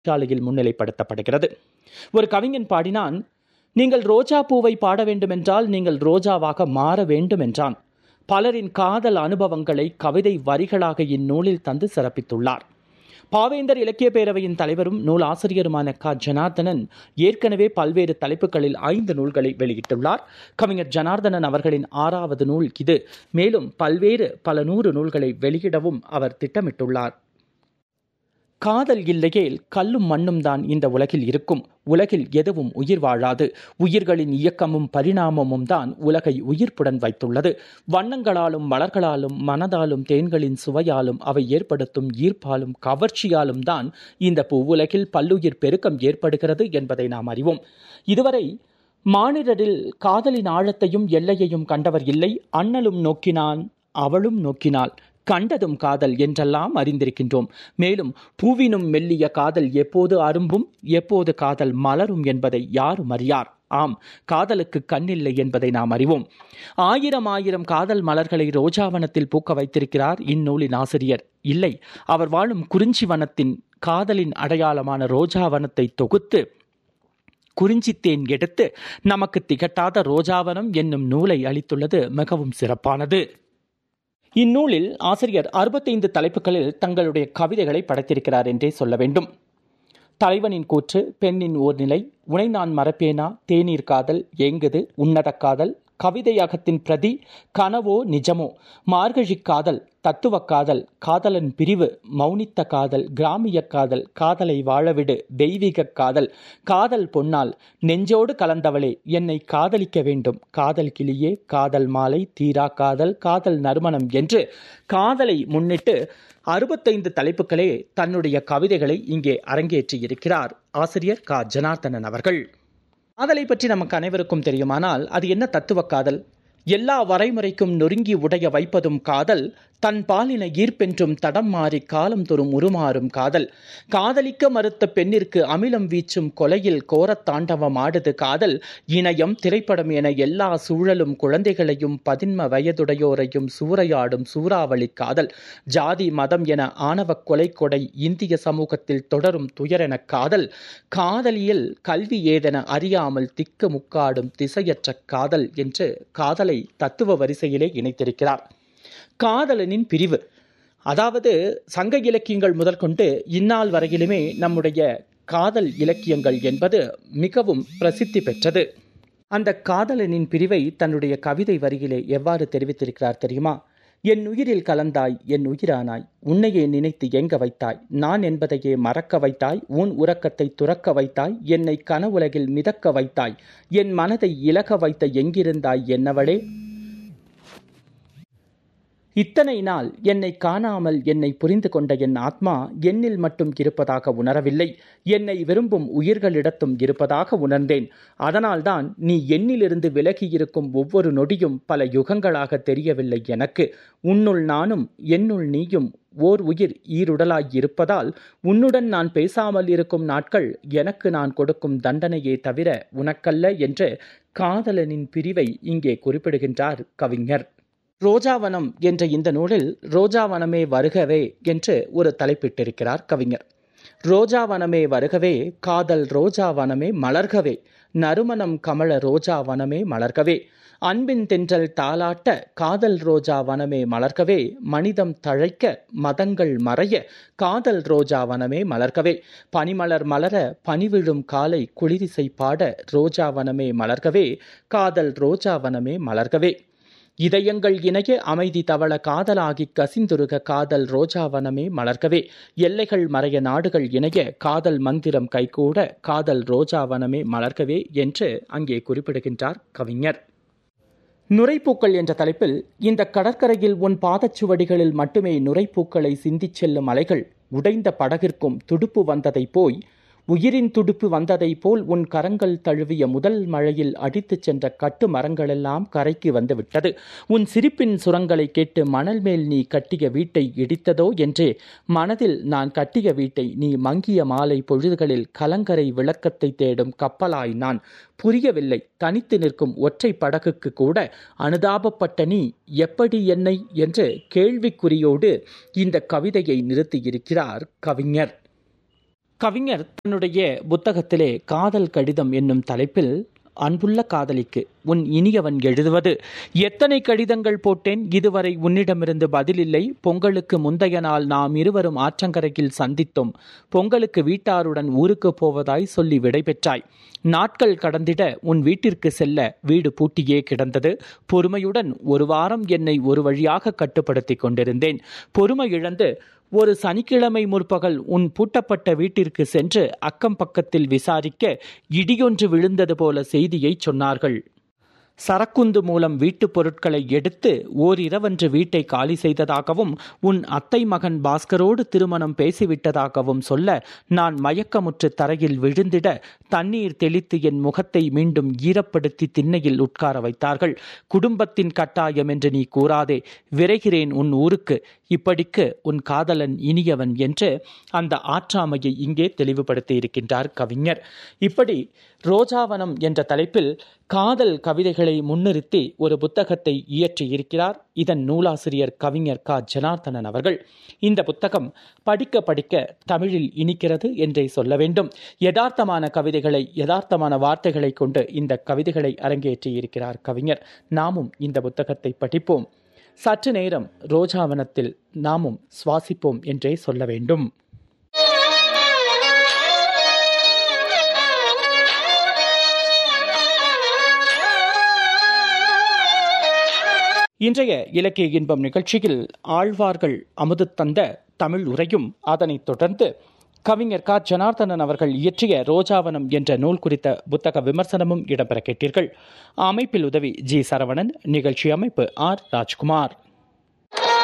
சாலையில் முன்னிலைப்படுத்தப்படுகிறது ஒரு கவிஞன் பாடினான் நீங்கள் ரோஜா பூவை பாட வேண்டுமென்றால் நீங்கள் ரோஜாவாக மாற வேண்டும் என்றான் பலரின் காதல் அனுபவங்களை கவிதை வரிகளாக இந்நூலில் தந்து சிறப்பித்துள்ளார் பாவேந்தர் இலக்கிய பேரவையின் தலைவரும் நூல் ஆசிரியருமான க ஜனார்தனன் ஏற்கனவே பல்வேறு தலைப்புகளில் ஐந்து நூல்களை வெளியிட்டுள்ளார் கவிஞர் ஜனார்தனன் அவர்களின் ஆறாவது நூல் இது மேலும் பல்வேறு பல நூறு நூல்களை வெளியிடவும் அவர் திட்டமிட்டுள்ளார் காதல் இல்லையேல் கல்லும் மண்ணும் தான் இந்த உலகில் இருக்கும் உலகில் எதுவும் உயிர் வாழாது உயிர்களின் இயக்கமும் பரிணாமமும் தான் உலகை உயிர்ப்புடன் வைத்துள்ளது வண்ணங்களாலும் மலர்களாலும் மனதாலும் தேன்களின் சுவையாலும் அவை ஏற்படுத்தும் ஈர்ப்பாலும் கவர்ச்சியாலும் தான் இந்த பூவுலகில் பல்லுயிர் பெருக்கம் ஏற்படுகிறது என்பதை நாம் அறிவோம் இதுவரை மானிடரில் காதலின் ஆழத்தையும் எல்லையையும் கண்டவர் இல்லை அண்ணலும் நோக்கினான் அவளும் நோக்கினாள் கண்டதும் காதல் என்றெல்லாம் அறிந்திருக்கின்றோம் மேலும் பூவினும் மெல்லிய காதல் எப்போது அரும்பும் எப்போது காதல் மலரும் என்பதை யாரும் அறியார் ஆம் காதலுக்கு கண்ணில்லை என்பதை நாம் அறிவோம் ஆயிரம் ஆயிரம் காதல் மலர்களை ரோஜாவனத்தில் பூக்க வைத்திருக்கிறார் இந்நூலின் ஆசிரியர் இல்லை அவர் வாழும் குறிஞ்சி வனத்தின் காதலின் அடையாளமான ரோஜாவனத்தை தொகுத்து குறிஞ்சித்தேன் எடுத்து நமக்கு திகட்டாத ரோஜாவனம் என்னும் நூலை அளித்துள்ளது மிகவும் சிறப்பானது இந்நூலில் ஆசிரியர் அறுபத்தைந்து தலைப்புகளில் தங்களுடைய கவிதைகளை படைத்திருக்கிறார் என்றே சொல்ல வேண்டும் தலைவனின் கூற்று பெண்ணின் ஓர் நிலை உனை நான் மறப்பேனா தேநீர் காதல் ஏங்குது உன்னத காதல் கவிதையகத்தின் பிரதி கனவோ நிஜமோ மார்கழி காதல் தத்துவ காதல் காதலன் பிரிவு மௌனித்த காதல் கிராமிய காதல் காதலை வாழவிடு தெய்வீக காதல் காதல் பொன்னால் நெஞ்சோடு கலந்தவளே என்னை காதலிக்க வேண்டும் காதல் கிளியே காதல் மாலை தீரா காதல் காதல் நறுமணம் என்று காதலை முன்னிட்டு அறுபத்தைந்து தலைப்புகளே தன்னுடைய கவிதைகளை இங்கே அரங்கேற்றி இருக்கிறார் ஆசிரியர் க ஜனார்தனன் அவர்கள் காதலை பற்றி நமக்கு அனைவருக்கும் தெரியுமானால் அது என்ன தத்துவ காதல் எல்லா வரைமுறைக்கும் நொறுங்கி உடைய வைப்பதும் காதல் தன் பாலின ஈர்ப்பென்றும் தடம் மாறி காலம் தோறும் உருமாறும் காதல் காதலிக்க மறுத்த பெண்ணிற்கு அமிலம் வீச்சும் கொலையில் கோரத் தாண்டவம் ஆடுது காதல் இணையம் திரைப்படம் என எல்லா சூழலும் குழந்தைகளையும் பதின்ம வயதுடையோரையும் சூறையாடும் சூறாவளி காதல் ஜாதி மதம் என ஆணவக் கொலை கொடை இந்திய சமூகத்தில் தொடரும் துயரென காதல் காதலியில் கல்வி ஏதென அறியாமல் திக்கு முக்காடும் திசையற்ற காதல் என்று காதலை தத்துவ வரிசையிலே இணைத்திருக்கிறார் காதலனின் பிரிவு அதாவது சங்க இலக்கியங்கள் முதல் கொண்டு இந்நாள் வரையிலுமே நம்முடைய காதல் இலக்கியங்கள் என்பது மிகவும் பிரசித்தி பெற்றது அந்த காதலனின் பிரிவை தன்னுடைய கவிதை வரியிலே எவ்வாறு தெரிவித்திருக்கிறார் தெரியுமா என் உயிரில் கலந்தாய் என் உயிரானாய் உன்னையே நினைத்து எங்க வைத்தாய் நான் என்பதையே மறக்க வைத்தாய் உன் உறக்கத்தை துறக்க வைத்தாய் என்னை கனவுலகில் மிதக்க வைத்தாய் என் மனதை இலக வைத்த எங்கிருந்தாய் என்னவளே இத்தனை நாள் என்னை காணாமல் என்னை புரிந்து கொண்ட என் ஆத்மா என்னில் மட்டும் இருப்பதாக உணரவில்லை என்னை விரும்பும் உயிர்களிடத்தும் இருப்பதாக உணர்ந்தேன் அதனால்தான் நீ என்னிலிருந்து விலகி இருக்கும் ஒவ்வொரு நொடியும் பல யுகங்களாக தெரியவில்லை எனக்கு உன்னுள் நானும் என்னுள் நீயும் ஓர் உயிர் ஈருடலாய் இருப்பதால் உன்னுடன் நான் பேசாமல் இருக்கும் நாட்கள் எனக்கு நான் கொடுக்கும் தண்டனையே தவிர உனக்கல்ல என்று காதலனின் பிரிவை இங்கே குறிப்பிடுகின்றார் கவிஞர் ரோஜாவனம் என்ற இந்த நூலில் ரோஜாவனமே வருகவே என்று ஒரு தலைப்பிட்டிருக்கிறார் கவிஞர் ரோஜாவனமே வருகவே காதல் ரோஜாவனமே மலர்கவே நறுமணம் கமல ரோஜாவனமே மலர்கவே அன்பின் தென்றல் தாளாட்ட காதல் ரோஜா வனமே மலர்கவே மனிதம் தழைக்க மதங்கள் மறைய காதல் ரோஜா வனமே மலர்கவே பனிமலர் மலர பனிவிழும் காலை குளிரிசை பாட ரோஜா வனமே மலர்கவே காதல் ரோஜா வனமே மலர்கவே இதயங்கள் இணைய அமைதி தவள காதலாகி கசிந்துருக காதல் ரோஜாவனமே மலர்கவே எல்லைகள் மறைய நாடுகள் இணைய காதல் மந்திரம் கைகூட காதல் ரோஜாவனமே மலர்கவே என்று அங்கே குறிப்பிடுகின்றார் கவிஞர் நுரைப்பூக்கள் என்ற தலைப்பில் இந்த கடற்கரையில் உன் பாதச்சுவடிகளில் மட்டுமே நுரைப்பூக்களை சிந்திச் செல்லும் அலைகள் உடைந்த படகிற்கும் துடுப்பு வந்ததை போய் உயிரின் துடுப்பு வந்ததைப் போல் உன் கரங்கள் தழுவிய முதல் மழையில் அடித்துச் சென்ற கட்டு மரங்களெல்லாம் கரைக்கு வந்துவிட்டது உன் சிரிப்பின் சுரங்களை கேட்டு மணல் மேல் நீ கட்டிய வீட்டை இடித்ததோ என்றே மனதில் நான் கட்டிய வீட்டை நீ மங்கிய மாலை பொழுதுகளில் கலங்கரை விளக்கத்தை தேடும் கப்பலாய் நான் புரியவில்லை தனித்து நிற்கும் ஒற்றை படகுக்கு கூட அனுதாபப்பட்ட நீ எப்படி என்னை என்று கேள்விக்குறியோடு இந்த கவிதையை நிறுத்தியிருக்கிறார் கவிஞர் கவிஞர் தன்னுடைய புத்தகத்திலே காதல் கடிதம் என்னும் தலைப்பில் அன்புள்ள காதலிக்கு உன் இனியவன் எழுதுவது எத்தனை கடிதங்கள் போட்டேன் இதுவரை உன்னிடமிருந்து பதிலில்லை பொங்கலுக்கு முந்தைய நாள் நாம் இருவரும் ஆற்றங்கரையில் சந்தித்தோம் பொங்கலுக்கு வீட்டாருடன் ஊருக்கு போவதாய் சொல்லி விடைபெற்றாய் நாட்கள் கடந்திட உன் வீட்டிற்கு செல்ல வீடு பூட்டியே கிடந்தது பொறுமையுடன் ஒரு வாரம் என்னை ஒரு வழியாக கட்டுப்படுத்தி கொண்டிருந்தேன் பொறுமை இழந்து ஒரு சனிக்கிழமை முற்பகல் உன் பூட்டப்பட்ட வீட்டிற்கு சென்று அக்கம் பக்கத்தில் விசாரிக்க இடியொன்று விழுந்தது போல செய்தியை சொன்னார்கள் சரக்குந்து மூலம் வீட்டுப் பொருட்களை எடுத்து ஓரிரவன்று வீட்டை காலி செய்ததாகவும் உன் அத்தை மகன் பாஸ்கரோடு திருமணம் பேசிவிட்டதாகவும் சொல்ல நான் மயக்கமுற்று தரையில் விழுந்திட தண்ணீர் தெளித்து என் முகத்தை மீண்டும் ஈரப்படுத்தி திண்ணையில் உட்கார வைத்தார்கள் குடும்பத்தின் கட்டாயம் என்று நீ கூறாதே விரைகிறேன் உன் ஊருக்கு இப்படிக்கு உன் காதலன் இனியவன் என்று அந்த ஆற்றாமையை இங்கே தெளிவுபடுத்தி இருக்கின்றார் கவிஞர் இப்படி ரோஜாவனம் என்ற தலைப்பில் காதல் கவிதைகளை முன்னிறுத்தி ஒரு புத்தகத்தை இயற்றி இருக்கிறார் இதன் நூலாசிரியர் கவிஞர் க ஜனார்த்தனன் அவர்கள் இந்த புத்தகம் படிக்க படிக்க தமிழில் இனிக்கிறது என்றே சொல்ல வேண்டும் யதார்த்தமான கவிதைகளை யதார்த்தமான வார்த்தைகளை கொண்டு இந்த கவிதைகளை அரங்கேற்றி இருக்கிறார் கவிஞர் நாமும் இந்த புத்தகத்தை படிப்போம் சற்று நேரம் ரோஜாவனத்தில் நாமும் சுவாசிப்போம் என்றே சொல்ல வேண்டும் இன்றைய இலக்கிய இன்பம் நிகழ்ச்சியில் ஆழ்வார்கள் அமுது தந்த தமிழ் உரையும் அதனைத் தொடர்ந்து கவிஞர் க ஜனார்தனன் அவர்கள் இயற்றிய ரோஜாவனம் என்ற நூல் குறித்த புத்தக விமர்சனமும் இடம்பெற கேட்டீர்கள் அமைப்பில் உதவி ஜி சரவணன் நிகழ்ச்சி அமைப்பு ஆர் ராஜ்குமார்